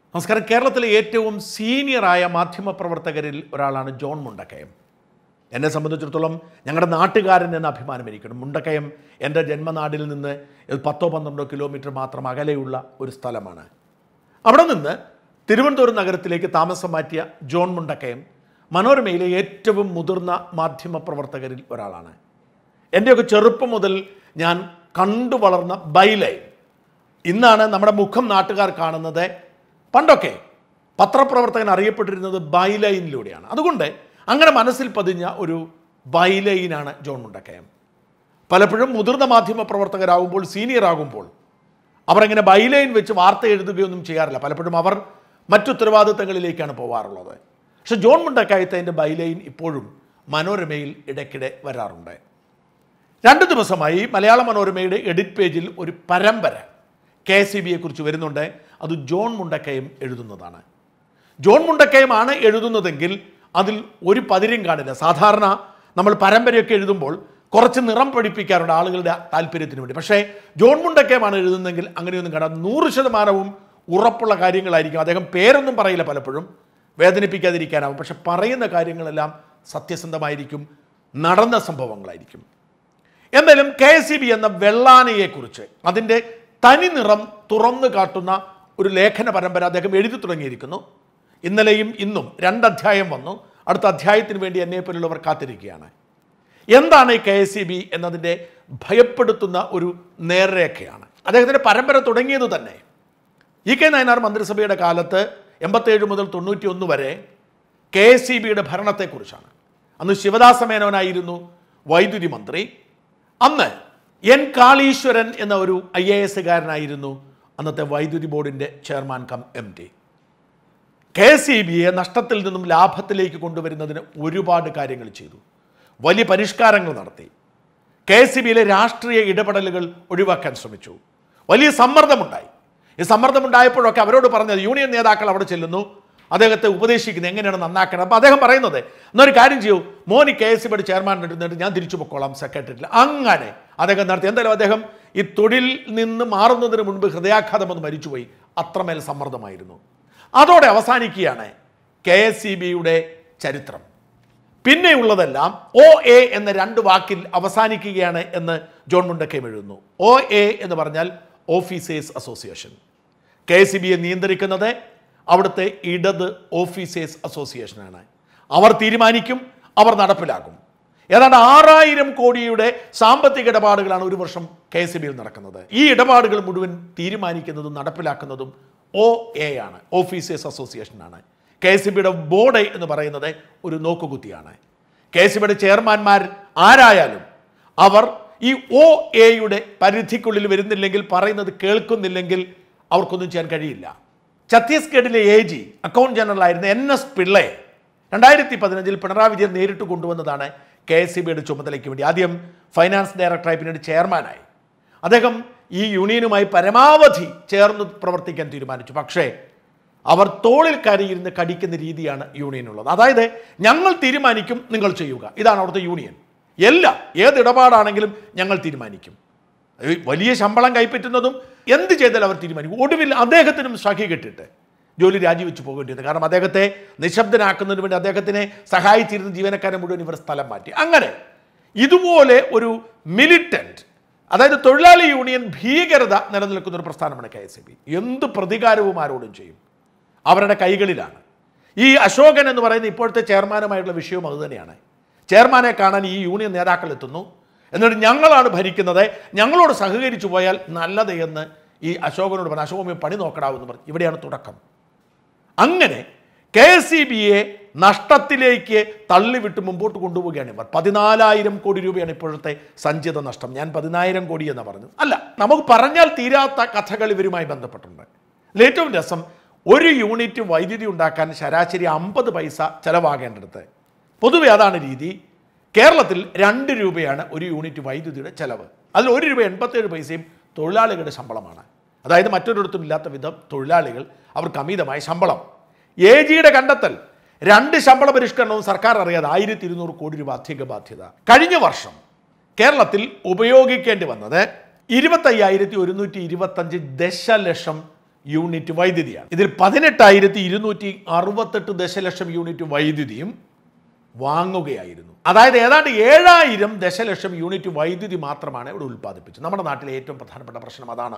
നമസ്കാരം കേരളത്തിലെ ഏറ്റവും സീനിയറായ മാധ്യമപ്രവർത്തകരിൽ ഒരാളാണ് ജോൺ മുണ്ടക്കയം എന്നെ സംബന്ധിച്ചിടത്തോളം ഞങ്ങളുടെ നാട്ടുകാരൻ എന്ന അഭിമാനം എനിക്കണം മുണ്ടക്കയം എൻ്റെ ജന്മനാടിൽ നിന്ന് പത്തോ പന്ത്രണ്ടോ കിലോമീറ്റർ മാത്രം അകലെയുള്ള ഒരു സ്ഥലമാണ് അവിടെ നിന്ന് തിരുവനന്തപുരം നഗരത്തിലേക്ക് താമസം മാറ്റിയ ജോൺ മുണ്ടക്കയം മനോരമയിലെ ഏറ്റവും മുതിർന്ന മാധ്യമപ്രവർത്തകരിൽ ഒരാളാണ് എൻ്റെയൊക്കെ ചെറുപ്പം മുതൽ ഞാൻ കണ്ടു വളർന്ന ബൈലൈൻ ഇന്നാണ് നമ്മുടെ മുഖം നാട്ടുകാർ കാണുന്നത് പണ്ടൊക്കെ പത്രപ്രവർത്തകൻ അറിയപ്പെട്ടിരുന്നത് ബൈലൈനിലൂടെയാണ് അതുകൊണ്ട് അങ്ങനെ മനസ്സിൽ പതിഞ്ഞ ഒരു ബൈലൈനാണ് ജോൺ മുണ്ടക്കയം പലപ്പോഴും മുതിർന്ന മാധ്യമ പ്രവർത്തകരാകുമ്പോൾ സീനിയർ ആകുമ്പോൾ അവർ അങ്ങനെ ബൈലൈൻ വെച്ച് വാർത്ത എഴുതുകയൊന്നും ചെയ്യാറില്ല പലപ്പോഴും അവർ മറ്റുത്തരവാദിത്തങ്ങളിലേക്കാണ് പോവാറുള്ളത് പക്ഷെ ജോൺ മുണ്ടക്കയത്തതിൻ്റെ ബൈലൈൻ ഇപ്പോഴും മനോരമയിൽ ഇടയ്ക്കിടെ വരാറുണ്ട് രണ്ട് ദിവസമായി മലയാള മനോരമയുടെ എഡിറ്റ് പേജിൽ ഒരു പരമ്പര കെ എസ് സി ബിയെക്കുറിച്ച് വരുന്നുണ്ട് അത് ജോൺ മുണ്ടക്കയം എഴുതുന്നതാണ് ജോൺ മുണ്ടക്കയമാണ് എഴുതുന്നതെങ്കിൽ അതിൽ ഒരു പതിരും കാണില്ല സാധാരണ നമ്മൾ പരമ്പരയൊക്കെ എഴുതുമ്പോൾ കുറച്ച് നിറം പഠിപ്പിക്കാറുണ്ട് ആളുകളുടെ താല്പര്യത്തിന് വേണ്ടി പക്ഷേ ജോൺ മുണ്ടക്കയമാണ് എഴുതുന്നതെങ്കിൽ അങ്ങനെയൊന്നും കാണാം നൂറ് ശതമാനവും ഉറപ്പുള്ള കാര്യങ്ങളായിരിക്കും അദ്ദേഹം പേരൊന്നും പറയില്ല പലപ്പോഴും വേദനിപ്പിക്കാതിരിക്കാനാവും പക്ഷെ പറയുന്ന കാര്യങ്ങളെല്ലാം സത്യസന്ധമായിരിക്കും നടന്ന സംഭവങ്ങളായിരിക്കും എന്തായാലും കെ എസ് ബി എന്ന വെള്ളാനയെക്കുറിച്ച് അതിൻ്റെ തനി നിറം തുറന്നു കാട്ടുന്ന ഒരു ലേഖന പരമ്പര അദ്ദേഹം എഴുതി തുടങ്ങിയിരിക്കുന്നു ഇന്നലെയും ഇന്നും രണ്ട് അധ്യായം വന്നു അടുത്ത അധ്യായത്തിന് വേണ്ടി എന്നെ പോലുള്ളവർ കാത്തിരിക്കുകയാണ് എന്താണ് ഈ കെ എസ് സി ബി എന്നതിൻ്റെ ഭയപ്പെടുത്തുന്ന ഒരു നേർരേഖയാണ് അദ്ദേഹത്തിൻ്റെ പരമ്പര തുടങ്ങിയത് തന്നെ ഇ കെ നയനാർ മന്ത്രിസഭയുടെ കാലത്ത് എൺപത്തേഴ് മുതൽ തൊണ്ണൂറ്റി ഒന്ന് വരെ കെ എസ് സി ബിയുടെ ഭരണത്തെക്കുറിച്ചാണ് അന്ന് ശിവദാസ മേനോനായിരുന്നു വൈദ്യുതി മന്ത്രി അന്ന് എൻ കാളീശ്വരൻ എന്ന ഒരു ഐ എ എസുകാരനായിരുന്നു അന്നത്തെ വൈദ്യുതി ബോർഡിൻ്റെ chairman cum M D K S E ബിയെ നഷ്ടത്തിൽ നിന്നും ലാഭത്തിലേക്ക് കൊണ്ടുവരുന്നതിന് ഒരുപാട് കാര്യങ്ങൾ ചെയ്തു വലിയ പരിഷ്കാരങ്ങൾ നടത്തി കെ എസ് ഇ ബിയിലെ രാഷ്ട്രീയ ഇടപെടലുകൾ ഒഴിവാക്കാൻ ശ്രമിച്ചു വലിയ സമ്മർദ്ദമുണ്ടായി ഈ സമ്മർദ്ദമുണ്ടായപ്പോഴൊക്കെ അവരോട് പറഞ്ഞത് യൂണിയൻ നേതാക്കൾ അവിടെ ചെല്ലുന്നു അദ്ദേഹത്തെ ഉപദേശിക്കുന്നത് എങ്ങനെയാണ് നന്നാക്കണം അപ്പോൾ അദ്ദേഹം പറയുന്നത് എന്നൊരു കാര്യം ചെയ്യൂ മോനി കെ എസ് സിയുടെ ചെയർമാൻ ഇരുന്നിട്ട് ഞാൻ തിരിച്ചു പൊക്കോളാം സെക്രട്ടറിയിൽ അങ്ങനെ അദ്ദേഹം നടത്തി എന്തായാലും അദ്ദേഹം ഈ തൊഴിൽ നിന്ന് മാറുന്നതിന് മുൻപ് ഹൃദയാഘാതം ഒന്ന് മരിച്ചുപോയി അത്രമേൽ സമ്മർദ്ദമായിരുന്നു അതോടെ അവസാനിക്കുകയാണ് കെ എസ് സി ബിയുടെ ചരിത്രം പിന്നെയുള്ളതെല്ലാം ഒ എ എന്ന രണ്ട് വാക്കിൽ അവസാനിക്കുകയാണ് എന്ന് ജോൺ മുണ്ടക്കയം എഴുതുന്നു ഒ എ എന്ന് പറഞ്ഞാൽ officers association K S C ബിയെ നിയന്ത്രിക്കുന്നത് അവിടുത്തെ ഇടത് ഓഫീസേഴ്സ് അസോസിയേഷനാണ് അവർ തീരുമാനിക്കും അവർ നടപ്പിലാക്കും ഏതാണ്ട് ആറായിരം കോടിയുടെ സാമ്പത്തിക ഇടപാടുകളാണ് ഒരു വർഷം കെ എസ് ബിയിൽ നടക്കുന്നത് ഈ ഇടപാടുകൾ മുഴുവൻ തീരുമാനിക്കുന്നതും നടപ്പിലാക്കുന്നതും ഒ എ ആണ് ഓഫീസേഴ്സ് അസോസിയേഷനാണ് കെ എസ് ബിയുടെ ബോർഡ് എന്ന് പറയുന്നത് ഒരു നോക്കുകുത്തിയാണ് കെ എസ് ബിയുടെ ചെയർമാൻമാർ ആരായാലും അവർ ഈ ഒ എയുടെ പരിധിക്കുള്ളിൽ വരുന്നില്ലെങ്കിൽ പറയുന്നത് കേൾക്കുന്നില്ലെങ്കിൽ അവർക്കൊന്നും ചെയ്യാൻ കഴിയില്ല ഛത്തീസ്ഗഡിലെ എ ജി അക്കൗണ്ട് ജനറൽ ആയിരുന്ന എൻ എസ് പിള്ളയെ രണ്ടായിരത്തി പതിനഞ്ചിൽ പിണറായി വിജയൻ നേരിട്ട് കൊണ്ടുവന്നതാണ് കെ എസ് സി ബിയുടെ ചുമതലയ്ക്ക് വേണ്ടി ആദ്യം ഫൈനാൻസ് ഡയറക്ടറായി പിന്നീട് ചെയർമാനായി അദ്ദേഹം ഈ യൂണിയനുമായി പരമാവധി ചേർന്ന് പ്രവർത്തിക്കാൻ തീരുമാനിച്ചു പക്ഷേ അവർ തോളിൽ കയറിയിരുന്ന് കടിക്കുന്ന രീതിയാണ് യൂണിയനുള്ളത് അതായത് ഞങ്ങൾ തീരുമാനിക്കും നിങ്ങൾ ചെയ്യുക ഇതാണ് അവിടുത്തെ യൂണിയൻ എല്ലാം ഏത് ഇടപാടാണെങ്കിലും ഞങ്ങൾ തീരുമാനിക്കും ഈ വലിയ ശമ്പളം കൈപ്പറ്റുന്നതും എന്ത് ചെയ്താലും അവർ തീരുമാനിക്കും ഒടുവിൽ അദ്ദേഹത്തിനും സഖി കെട്ടിട്ട് ജോലി രാജിവെച്ച് പോകേണ്ടി വന്നു കാരണം അദ്ദേഹത്തെ നിശബ്ദനാക്കുന്നതിന് വേണ്ടി അദ്ദേഹത്തിനെ സഹായിച്ചിരുന്ന ജീവനക്കാരെ മുഴുവൻ ഇവർ സ്ഥലം മാറ്റി അങ്ങനെ ഇതുപോലെ ഒരു മിലിറ്റന്റ് അതായത് തൊഴിലാളി യൂണിയൻ ഭീകരത നിലനിൽക്കുന്ന ഒരു പ്രസ്ഥാനമാണ് കെ എസ് ബി എന്ത് പ്രതികാരവും ആരോടും ചെയ്യും അവരുടെ കൈകളിലാണ് ഈ അശോകൻ എന്ന് പറയുന്ന ഇപ്പോഴത്തെ ചെയർമാനുമായിട്ടുള്ള വിഷയവും അതുതന്നെയാണ് ചെയർമാനെ കാണാൻ ഈ യൂണിയൻ നേതാക്കൾ എത്തുന്നു എന്നിട്ട് ഞങ്ങളാണ് ഭരിക്കുന്നത് ഞങ്ങളോട് സഹകരിച്ചു പോയാൽ നല്ലത് എന്ന് ഈ അശോകനോട് പറഞ്ഞു അശോകൻ പണി നോക്കടാവെന്ന് പറഞ്ഞു ഇവിടെയാണ് തുടക്കം അങ്ങനെ കെ എസ് സി ബിയെ നഷ്ടത്തിലേക്ക് തള്ളിവിട്ട് മുമ്പോട്ട് കൊണ്ടുപോവുകയാണ് ഇവർ പതിനാലായിരം കോടി രൂപയാണ് ഇപ്പോഴത്തെ സഞ്ചിത നഷ്ടം ഞാൻ പതിനായിരം കോടി എന്ന് പറഞ്ഞു അല്ല നമുക്ക് പറഞ്ഞാൽ തീരാത്ത കഥകൾ ഇവരുമായി ബന്ധപ്പെട്ടുണ്ട് ഇതിൽ ഏറ്റവും രസം ഒരു യൂണിറ്റ് വൈദ്യുതി ഉണ്ടാക്കാൻ ശരാശരി അമ്പത് പൈസ ചെലവാകേണ്ടടുത്ത് പൊതുവെ അതാണ് രീതി കേരളത്തിൽ രണ്ട് രൂപയാണ് ഒരു യൂണിറ്റ് വൈദ്യുതിയുടെ ചെലവ് അതിൽ ഒരു രൂപ എൺപത്തേഴ് പൈസയും തൊഴിലാളികളുടെ ശമ്പളമാണ് അതായത് മറ്റൊരിടത്തും ഇല്ലാത്ത വിധം തൊഴിലാളികൾ അവർക്ക് അമിതമായ ശമ്പളം എ ജിയുടെ കണ്ടെത്തൽ രണ്ട് ശമ്പള പരിഷ്കരണവും സർക്കാർ അറിയാതെ ആയിരത്തി ഇരുന്നൂറ് കോടി രൂപ അധിക ബാധ്യത കഴിഞ്ഞ വർഷം കേരളത്തിൽ ഉപയോഗിക്കേണ്ടി വന്നത് ഇരുപത്തയ്യായിരത്തി ഒരുന്നൂറ്റി ഇരുപത്തഞ്ച് ദശലക്ഷം യൂണിറ്റ് വൈദ്യുതിയാണ് ഇതിൽ പതിനെട്ടായിരത്തി ഇരുന്നൂറ്റി അറുപത്തെട്ട് ദശലക്ഷം യൂണിറ്റ് വൈദ്യുതിയും വാങ്ങുകയായിരുന്നു അതായത് ഏതാണ്ട് ഏഴായിരം ദശലക്ഷം യൂണിറ്റ് വൈദ്യുതി മാത്രമാണ് ഇവിടെ ഉൽപ്പാദിപ്പിച്ചത് നമ്മുടെ നാട്ടിലെ ഏറ്റവും പ്രധാനപ്പെട്ട പ്രശ്നം അതാണ്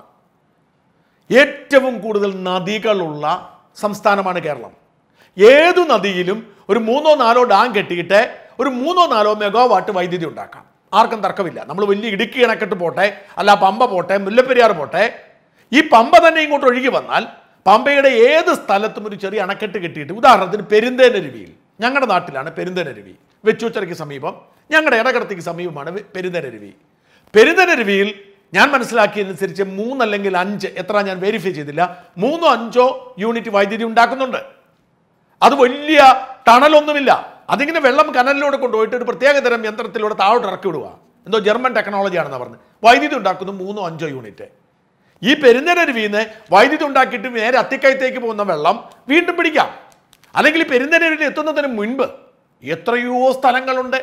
ഏറ്റവും കൂടുതൽ നദികളുള്ള സംസ്ഥാനമാണ് കേരളം ഏതു നദിയിലും ഒരു മൂന്നോ നാലോ ഡാം കെട്ടിയിട്ട് ഒരു മൂന്നോ നാലോ മെഗാവാട്ട് വൈദ്യുതി ഉണ്ടാക്കാം ആർക്കും തർക്കമില്ല നമ്മൾ വലിയ ഇടുക്കി അണക്കെട്ട് പോട്ടെ അല്ല പമ്പ പോട്ടെ മുല്ലപ്പെരിയാർ പോട്ടെ ഈ പമ്പ തന്നെ ഇങ്ങോട്ട് ഒഴുകി വന്നാൽ പമ്പയുടെ ഏത് സ്ഥലത്തും ഒരു ചെറിയ അണക്കെട്ട് കെട്ടിയിട്ട് ഉദാഹരണത്തിന് പെരുന്തേനരുവിയിൽ ഞങ്ങളുടെ നാട്ടിലാണ് പെരുന്തേനരുവി വെച്ചൂച്ചറയ്ക്ക് സമീപം ഞങ്ങളുടെ ഇടകടത്തേക്ക് സമീപമാണ് വെ- പെരുന്തേനരുവി പെരുന്തേനരുവിയിൽ ഞാൻ മനസ്സിലാക്കിയതനുസരിച്ച് മൂന്നല്ലെങ്കിൽ അഞ്ച് എത്ര ഞാൻ വെരിഫൈ ചെയ്തില്ല മൂന്നോ അഞ്ചോ യൂണിറ്റ് വൈദ്യുതി ഉണ്ടാക്കുന്നുണ്ട് അത് വലിയ ടണലൊന്നുമില്ല അതിങ്ങനെ വെള്ളം കനലിലൂടെ കൊണ്ടുപോയിട്ട് ഒരു പ്രത്യേക തരം യന്ത്രത്തിലൂടെ താഴോട്ട് ഇറക്കി വിടുക എന്തോ ജർമ്മൻ ടെക്നോളജി ആണെന്ന് പറഞ്ഞ് വൈദ്യുതി ഉണ്ടാക്കുന്നു മൂന്നോ അഞ്ചോ യൂണിറ്റ് ഈ പെരുന്തരരുവിയിൽ നിന്ന് വൈദ്യുതി ഉണ്ടാക്കിയിട്ട് നേരെ അത്തിക്കയത്തേക്ക് പോകുന്ന വെള്ളം വീണ്ടും പിടിക്കാം അല്ലെങ്കിൽ ഈ പെരുന്തരരുവിൽ എത്തുന്നതിന് മുൻപ് എത്രയോ സ്ഥലങ്ങളുണ്ട്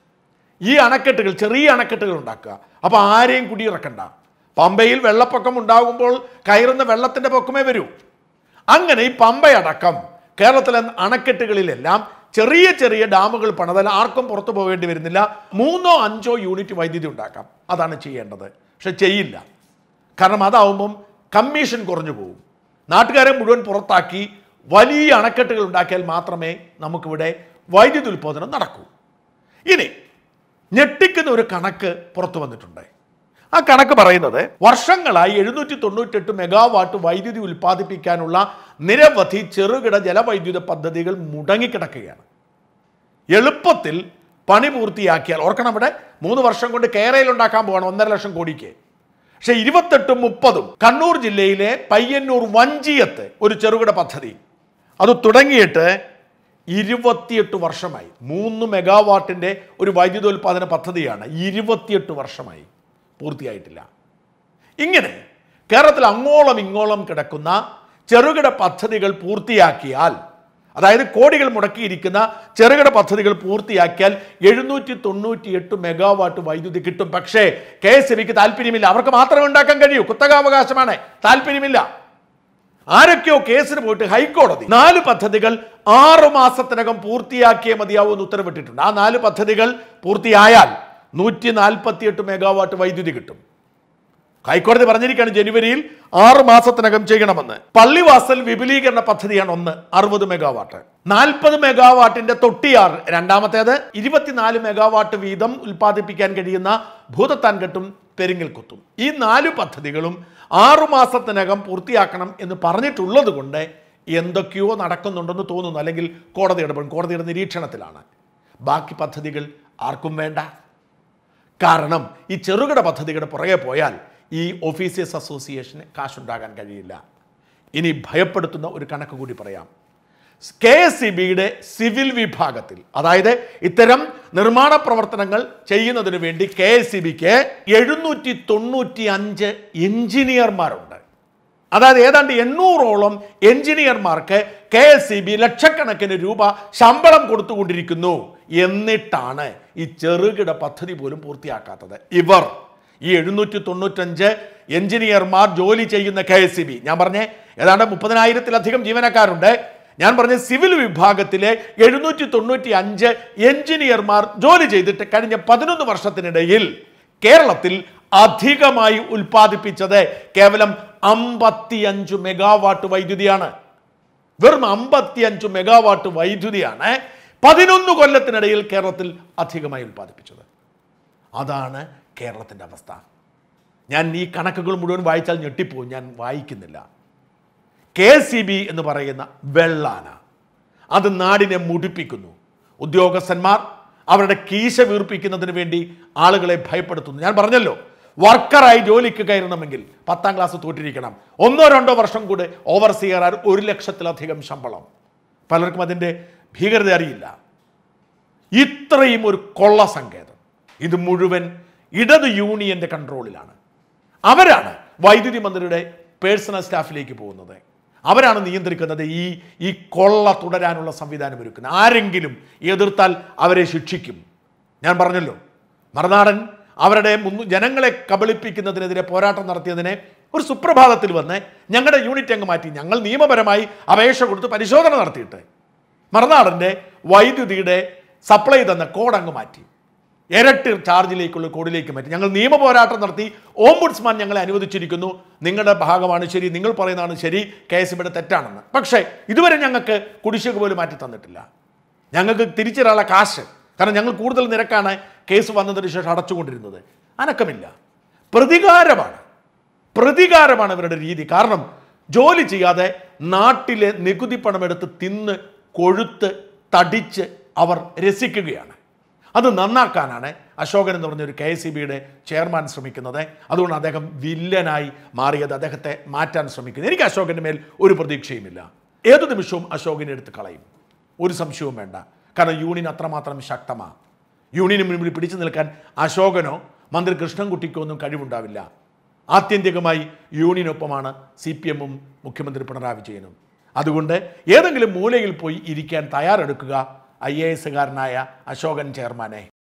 ഈ അണക്കെട്ടുകൾ ചെറിയ അണക്കെട്ടുകൾ ഉണ്ടാക്കുക അപ്പോൾ ആരെയും കുടിയിറക്കണ്ട പമ്പയിൽ വെള്ളപ്പൊക്കം ഉണ്ടാകുമ്പോൾ കയറുന്ന വെള്ളത്തിന്റെ പൊക്കമേ വരൂ അങ്ങനെ ഈ പമ്പയടക്കം കേരളത്തിലെ അണക്കെട്ടുകളിലെല്ലാം ചെറിയ ചെറിയ ഡാമുകൾ പണിതാൽ ആർക്കും പുറത്തു പോകേണ്ടി വരുന്നില്ല മൂന്നോ അഞ്ചോ യൂണിറ്റ് വൈദ്യുതി ഉണ്ടാക്കാം അതാണ് ചെയ്യേണ്ടത് പക്ഷെ ചെയ്യില്ല കാരണം അതാവുമ്പം കമ്മീഷൻ കുറഞ്ഞു പോകും നാട്ടുകാരെ മുഴുവൻ പുറത്താക്കി വലിയ അണക്കെട്ടുകൾ ഉണ്ടാക്കിയാൽ മാത്രമേ നമുക്കിവിടെ വൈദ്യുതി ഉൽപ്പാദനം നടക്കൂ ഇനി ഞെട്ടിക്കുന്ന ഒരു കണക്ക് പുറത്തു വന്നിട്ടുണ്ട് ആ കണക്ക് പറയുന്നത് വർഷങ്ങളായി എഴുന്നൂറ്റി തൊണ്ണൂറ്റെട്ട് മെഗാവാട്ട് വൈദ്യുതി ഉൽപ്പാദിപ്പിക്കാനുള്ള നിരവധി ചെറുകിട ജലവൈദ്യുത പദ്ധതികൾ മുടങ്ങിക്കിടക്കുകയാണ് എളുപ്പത്തിൽ പണി പൂർത്തിയാക്കിയാൽ ഓർക്കണം ഇവിടെ മൂന്ന് വർഷം കൊണ്ട് കേരളയിൽ ഉണ്ടാക്കാൻ പോവാണ് ഒന്നര ലക്ഷം കോടിക്ക് പക്ഷെ ഇരുപത്തെട്ടും മുപ്പതും കണ്ണൂർ ജില്ലയിലെ പയ്യന്നൂർ വഞ്ചിയത്ത് ഒരു ചെറുകിട പദ്ധതി അത് തുടങ്ങിയിട്ട് ഇരുപത്തിയെട്ട് വർഷമായി മൂന്ന് മെഗാവാട്ടിൻ്റെ ഒരു വൈദ്യുതോൽപാദന പദ്ധതിയാണ് ഇരുപത്തിയെട്ട് വർഷമായി പൂർത്തിയായിട്ടില്ല ഇങ്ങനെ കേരളത്തിൽ അങ്ങോളം ഇങ്ങോളം കിടക്കുന്ന ചെറുകിട പദ്ധതികൾ പൂർത്തിയാക്കിയാൽ അതായത് കോടികൾ മുടക്കിയിരിക്കുന്ന ചെറുകിട പദ്ധതികൾ പൂർത്തിയാക്കിയാൽ എഴുന്നൂറ്റി തൊണ്ണൂറ്റി എട്ട് മെഗാവാട്ട് വൈദ്യുതി കിട്ടും പക്ഷേ കെ എസ് ബിക്ക് താല്പര്യമില്ല അവർക്ക് മാത്രമേ ഉണ്ടാക്കാൻ കഴിയൂ കുത്തകാവകാശമാണ് താല്പര്യമില്ല ആരൊക്കെയോ കേസിന് പോയിട്ട് ഹൈക്കോടതി നാല് പദ്ധതികൾ ആറു മാസത്തിനകം പൂർത്തിയാക്കിയേ മതിയാവൂ എന്ന് ഉത്തരവിട്ടിട്ടുണ്ട് ആ നാല് പദ്ധതികൾ പൂർത്തിയായാൽ നൂറ്റി നാൽപ്പത്തിയെട്ട് മെഗാവാട്ട് വൈദ്യുതി കിട്ടും ഹൈക്കോടതി പറഞ്ഞിരിക്കുകയാണ് ജനുവരിയിൽ ആറ് മാസത്തിനകം ചെയ്യണമെന്ന് പള്ളിവാസൽ വിപുലീകരണ പദ്ധതിയാണ് ഒന്ന് അറുപത് മെഗാവാട്ട് നാൽപ്പത് മെഗാവാട്ടിന്റെ തൊട്ടിയാറ് രണ്ടാമത്തേത് ഇരുപത്തിനാല് മെഗാവാട്ട് വീതം ഉൽപ്പാദിപ്പിക്കാൻ കഴിയുന്ന ഭൂതത്താൻകെട്ടും പെരിങ്ങൽക്കുത്തും ഈ നാല് പദ്ധതികളും ആറു മാസത്തിനകം പൂർത്തിയാക്കണം എന്ന് പറഞ്ഞിട്ടുള്ളത് കൊണ്ട് എന്തൊക്കെയോ നടക്കുന്നുണ്ടെന്ന് തോന്നുന്നു അല്ലെങ്കിൽ കോടതി ഇടപെടും കോടതിയുടെ നിരീക്ഷണത്തിലാണ് ബാക്കി പദ്ധതികൾ ആർക്കും വേണ്ട കാരണം ഈ ചെറുകിട പദ്ധതിയുടെ പുറകെ പോയാൽ ഈ ഓഫീസേഴ്സ് അസോസിയേഷന് കാശുണ്ടാകാൻ കഴിയില്ല ഇനി ഭയപ്പെടുത്തുന്ന ഒരു കണക്ക് കൂടി പറയാം കെ എസ് സി ബിയുടെ സിവിൽ വിഭാഗത്തിൽ അതായത് ഇത്തരം നിർമ്മാണ പ്രവർത്തനങ്ങൾ ചെയ്യുന്നതിന് വേണ്ടി കെ എസ് സി ബിക്ക് എഴുന്നൂറ്റി തൊണ്ണൂറ്റി അഞ്ച് എഞ്ചിനീയർമാരുണ്ട് അതായത് ഏതാണ്ട് എണ്ണൂറോളം എഞ്ചിനീയർമാർക്ക് കെ എസ് സി ബി ലക്ഷക്കണക്കിന് രൂപ ശമ്പളം കൊടുത്തുകൊണ്ടിരിക്കുന്നു എന്നിട്ടാണ് ഈ ചെറുകിട പദ്ധതി പോലും പൂർത്തിയാക്കാത്തത് ഇവർ ഈ എഴുന്നൂറ്റി തൊണ്ണൂറ്റഞ്ച് എഞ്ചിനീയർമാർ ജോലി ചെയ്യുന്ന കെ എസ് സി ബി ഞാൻ പറഞ്ഞേ ഏതാണ്ട് മുപ്പതിനായിരത്തിലധികം ജീവനക്കാരുണ്ട് ഞാൻ പറഞ്ഞ സിവിൽ വിഭാഗത്തിലെ എഴുന്നൂറ്റി തൊണ്ണൂറ്റി അഞ്ച് എഞ്ചിനീയർമാർ ജോലി ചെയ്തിട്ട് കഴിഞ്ഞ പതിനൊന്ന് വർഷത്തിനിടയിൽ കേരളത്തിൽ അധികമായി ഉൽപ്പാദിപ്പിച്ചത് കേവലം അമ്പത്തിയഞ്ച് മെഗാവാട്ട് വൈദ്യുതിയാണ് വെറും അമ്പത്തിയഞ്ച് മെഗാവാട്ട് വൈദ്യുതിയാണ് പതിനൊന്ന് കൊല്ലത്തിനിടയിൽ കേരളത്തിൽ അധികമായി ഉൽപ്പാദിപ്പിച്ചത് അതാണ് കേരളത്തിൻ്റെ അവസ്ഥ ഞാൻ ഈ കണക്കുകൾ മുഴുവൻ വായിച്ചാൽ ഞെട്ടിപ്പോവും ഞാൻ വായിക്കുന്നില്ല കെ സി ബി എന്ന് പറയുന്ന വെള്ളാന അത് നാടിനെ മുടിപ്പിക്കുന്നു ഉദ്യോഗസ്ഥന്മാർ അവരുടെ കീശ വീർപ്പിക്കുന്നതിന് വേണ്ടി ആളുകളെ ഭയപ്പെടുത്തുന്നു ഞാൻ പറഞ്ഞല്ലോ വർക്കറായി ജോലിക്ക് കയറണമെങ്കിൽ പത്താം ക്ലാസ് തോറ്റിരിക്കണം ഒന്നോ രണ്ടോ വർഷം കൂടെ ഓവർസിയർ ഒരു ലക്ഷത്തിലധികം ശമ്പളം പലർക്കും അതിൻ്റെ ഭീകരത അറിയില്ല ഇത്രയും ഒരു കൊള്ള സങ്കേതം ഇത് മുഴുവൻ ഇടത് യൂണിയന്റെ കൺട്രോളിലാണ് അവരാണ് വൈദ്യുതി മന്ത്രിയുടെ പേഴ്സണൽ സ്റ്റാഫിലേക്ക് പോകുന്നത് അവരാണ് നിയന്ത്രിക്കുന്നത് ഈ ഈ കൊള്ള തുടരാനുള്ള സംവിധാനം ഒരുക്കുന്നത് ആരെങ്കിലും എതിർത്താൽ അവരെ ശിക്ഷിക്കും ഞാൻ പറഞ്ഞല്ലോ മറുനാടൻ അവരുടെ മുന്നു ജനങ്ങളെ കബളിപ്പിക്കുന്നതിനെതിരെ പോരാട്ടം നടത്തിയതിനെ ഒരു സുപ്രഭാതത്തിൽ വന്ന് ഞങ്ങളുടെ യൂണിറ്റ് അങ്ങ് മാറ്റി ഞങ്ങൾ നിയമപരമായി അപേക്ഷ കൊടുത്ത് പരിശോധന നടത്തിയിട്ട് മറുനാടൻ്റെ വൈദ്യുതിയുടെ സപ്ലൈ തന്ന കോഡ് അങ്ങ് മാറ്റി ഇരട്ടി ചാർജിലേക്കുള്ള കോഡിലേക്ക് മാറ്റി ഞങ്ങൾ നിയമ പോരാട്ടം നടത്തി ഓംബുഡ്സ്മാൻ ഞങ്ങളെ അനുവദിച്ചിരിക്കുന്നു നിങ്ങളുടെ ഭാഗമാണ് ശരി നിങ്ങൾ പറയുന്നതാണ് ശരി കെ എസ് ഇവിടെ തെറ്റാണെന്ന് പക്ഷേ ഇതുവരെ ഞങ്ങൾക്ക് കുടിശ്ശിക പോലും മാറ്റി തന്നിട്ടില്ല ഞങ്ങൾക്ക് തിരിച്ചൊരാളെ കാശ് കാരണം ഞങ്ങൾ കൂടുതൽ നിരക്കാണ് കേസ് വന്നതിന് ശേഷം അടച്ചുകൊണ്ടിരുന്നത് അനക്കമില്ല പ്രതികാരമാണ് പ്രതികാരമാണ് ഇവരുടെ രീതി കാരണം ജോലി ചെയ്യാതെ നാട്ടിലെ നികുതി പണമെടുത്ത് തിന്ന് കൊഴുത്ത് തടിച്ച് അവർ രസിക്കുകയാണ് അത് നന്നാക്കാനാണ് അശോകൻ എന്ന് പറഞ്ഞ ഒരു കെ എസ് ബിയുടെ ചെയർമാൻ ശ്രമിക്കുന്നത് അതുകൊണ്ട് അദ്ദേഹം വില്ലനായി മാറിയത് അദ്ദേഹത്തെ മാറ്റാൻ ശ്രമിക്കുന്നത് എനിക്ക് അശോകൻ്റെ മേൽ ഒരു പ്രതീക്ഷയുമില്ല ഏതു നിമിഷവും അശോകനെ എടുത്ത് കളയും ഒരു സംശയവും വേണ്ട കാരണം യൂണിയൻ അത്രമാത്രം ശക്തമാണ് യൂണിയന് മുന്നിൽ പിടിച്ചു നിൽക്കാൻ അശോകനോ മന്ത്രി കൃഷ്ണൻകുട്ടിക്കോ ഒന്നും കഴിവുണ്ടാവില്ല ആത്യന്തികമായി യൂണിയനൊപ്പമാണ് സി പി എമ്മും മുഖ്യമന്ത്രി പിണറായി വിജയനും അതുകൊണ്ട് ഏതെങ്കിലും മൂലയിൽ പോയി ഇരിക്കാൻ തയ്യാറെടുക്കുക ഐ എ എസുകാരനായ അശോകൻ ചെയർമാനെ